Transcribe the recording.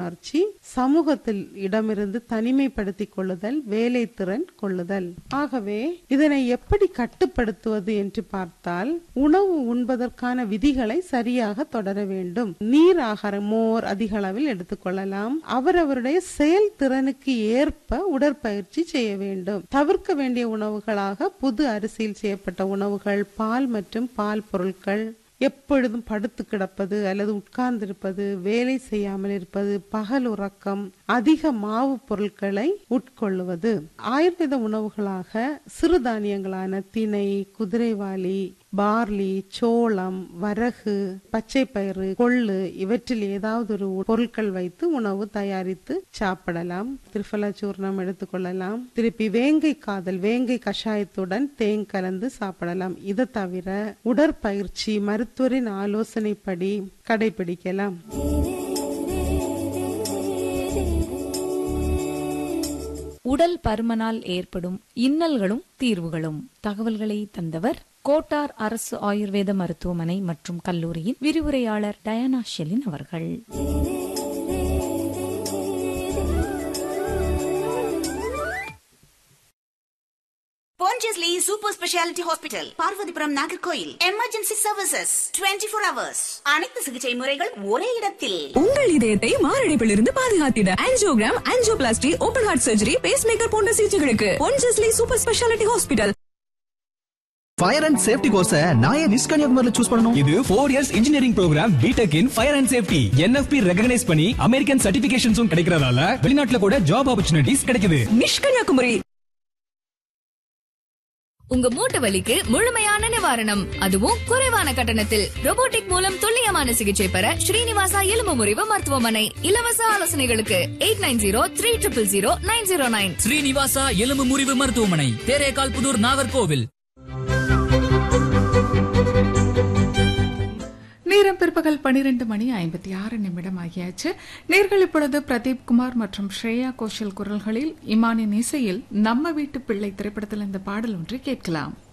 உணர்ச்சி சமூகத்தில் இடமிருந்து தனிமைப்படுத்திக் கொள்ளுதல் வேலை திறன் கொள்ளுதல் ஆகவே இதனை எப்படி கட்டுப்படுத்துவது என்று பார்த்தால் உணவு உண்பதற்கான விதிகளை சரியாக தொடர வேண்டும் நீர் ஆகாரம் மோர் அதிக அளவில் எடுத்துக்கொள்ளலாம் அவரவருடைய செயல்திறனுக்கு ஏற்ப உடற்பயிற்சி செய்ய வேண்டும் தவிர்க்க வேண்டிய உணவுகளாக புது அரிசியில் செய்யப்பட்ட உணவுகள் பால் மற்றும் பால் பொருட்கள் எப்பொழுதும் படுத்து கிடப்பது அல்லது உட்கார்ந்திருப்பது வேலை செய்யாமல் இருப்பது பகல் உறக்கம் அதிக மாவு பொருட்களை உட்கொள்ளுவது ஆயுர்வேத உணவுகளாக சிறுதானியங்களான திணை குதிரைவாலி பார்லி சோளம் வரகு பச்சை பயிறு கொள்ளு இவற்றில் ஏதாவது ஒரு பொருட்கள் வைத்து உணவு தயாரித்து சாப்பிடலாம் திரிஃபலா சூர்ணம் எடுத்துக்கொள்ளலாம் திருப்பி வேங்கை காதல் வேங்கை கஷாயத்துடன் தேன் கலந்து சாப்பிடலாம் இது தவிர உடற்பயிற்சி மருத்துவரின் ஆலோசனைப்படி கடைபிடிக்கலாம் உடல் பருமனால் ஏற்படும் இன்னல்களும் தீர்வுகளும் தகவல்களை தந்தவர் கோட்டார் அரசு ஆயுர்வேத மருத்துவமனை மற்றும் கல்லூரியின் விரிவுரையாளர் டயானா ஷெலின் அவர்கள் Pondicherry super speciality hospital Parvathipuram Nagercoil emergency services 24 four hours அனைத்து சிகிச்சை முறைகள் ஒரே இடத்தில் உங்கள் இதயத்தை மாரடைப்பிலிருந்து பாதுகாத்திட angiogram angioplasty open heart surgery pacemaker போன்ற சிகிச்சைகளுக்கு Ponjesly super speciality hospital fire and safety course நான் ஏன் நிஸ் கன்னியாகுமரியில சூஸ் பண்ணணும் இது four years engineering programme BTech in fire and safety NFP recognise பண்ணி அமெரிக்கன் சர்டிபிகேஷன்ஸும் கிடைக்கிறதால வெளிநாட்டுல கூட ஜாப் ஆப்பர்ச்சுனிட்டிஸ் கிடைக்குது நிஷ் கன்னியாகுமரி உங்க மூட்டு வலிக்கு முழுமையான நிவாரணம் அதுவும் குறைவான கட்டணத்தில் robotic மூலம் துல்லியமான சிகிச்சை பெற ஸ்ரீனிவாசா எலும்பு முறிவு மருத்துவமனை இலவச ஆலோசனைகளுக்கு eight nine zero three triple zero nine zero nine Srinivasa எலும்பு முறிவு மருத்துவமனை தேரேகால் புதூர் நாகர்கோவில் நேரம் பிற்பகல் பனிரெண்டு மணி ஐம்பத்தி ஆறு நிமிடம் ஆகியாச்சு நேர்கள் இப்பொழுது பிரதீப் குமார் மற்றும் ஸ்ரேயா கோஷல் குரல்களில் இமானின் இசையில் நம்ம வீட்டு பிள்ளை திரைப்படத்தில் இந்த பாடல் ஒன்றை கேட்கலாம்